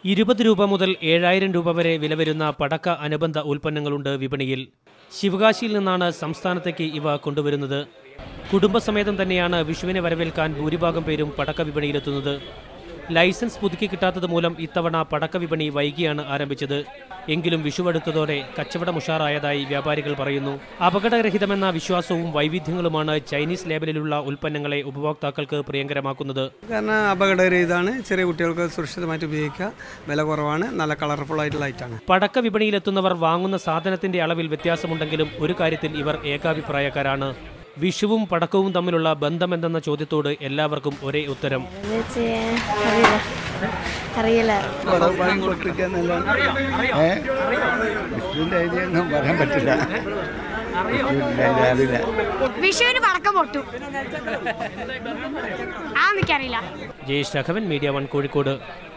ഇരുപത് രൂപ മുതൽ ഏഴായിരം രൂപ വരെ വില വരുന്ന പടക്ക അനുബന്ധ ഉൽപ്പന്നങ്ങളുണ്ട് വിപണിയിൽ ശിവകാശിയിൽ നിന്നാണ് സംസ്ഥാനത്തേക്ക് ഇവ കൊണ്ടുവരുന്നത് കുടുംബസമേതം തന്നെയാണ് വിഷുവിനെ വരവേൽക്കാൻ ഭൂരിഭാഗം പേരും പടക്ക വിപണിയിലെത്തുന്നത് ലൈസൻസ് പുതുക്കി കിട്ടാത്തത് മൂലം ഇത്തവണ പടക്ക വിപണി വൈകിയാണ് ആരംഭിച്ചത് എങ്കിലും വിഷുവെടുത്തതോടെ കച്ചവടം ഉഷാറായതായി വ്യാപാരികൾ പറയുന്നു അപകടരഹിതമെന്ന വിശ്വാസവും വൈവിധ്യങ്ങളുമാണ് ചൈനീസ് ലേബലിലുള്ള ഉൽപ്പന്നങ്ങളെ ഉപഭോക്താക്കൾക്ക് പ്രിയങ്കരമാക്കുന്നത് കാരണം അപകടരഹിതമാണ് ചെറിയ കുട്ടികൾക്ക് സുരക്ഷിതമായിട്ട് ഉപയോഗിക്കുക വില കുറവാണ് നല്ല കളർഫുൾ ആയിട്ടുള്ള ലൈറ്റാണ് പടക്ക വിപണിയിലെത്തുന്നവർ വാങ്ങുന്ന സാധനത്തിന്റെ അളവിൽ വ്യത്യാസമുണ്ടെങ്കിലും ഒരു കാര്യത്തിൽ ഇവർ ഏകാഭിപ്രായക്കാരാണ് വിഷുവും പടക്കവും തമ്മിലുള്ള ബന്ധമെന്തെന്ന ചോദ്യത്തോട് എല്ലാവർക്കും ഒരേ ഉത്തരം എന്ന് വെച്ച് അറിയില്ല അറിയില്ല പടം പൊട്ടിക്കാന്നല്ല ഏ വിഷ്ണുവിൻ്റെ ഐഡിയ ഒന്നും പറയാൻ പറ്റില്ല വിഷ്ണുവിൻ്റെ ഐഡിയ അറിയില്ല വിഷുവിന് പടക്കം പൊട്ടു ആ എനിക്കറിയില്ല ജയേഷ് രാഘവൻ മീഡിയ വൺ കോഴിക്കോട്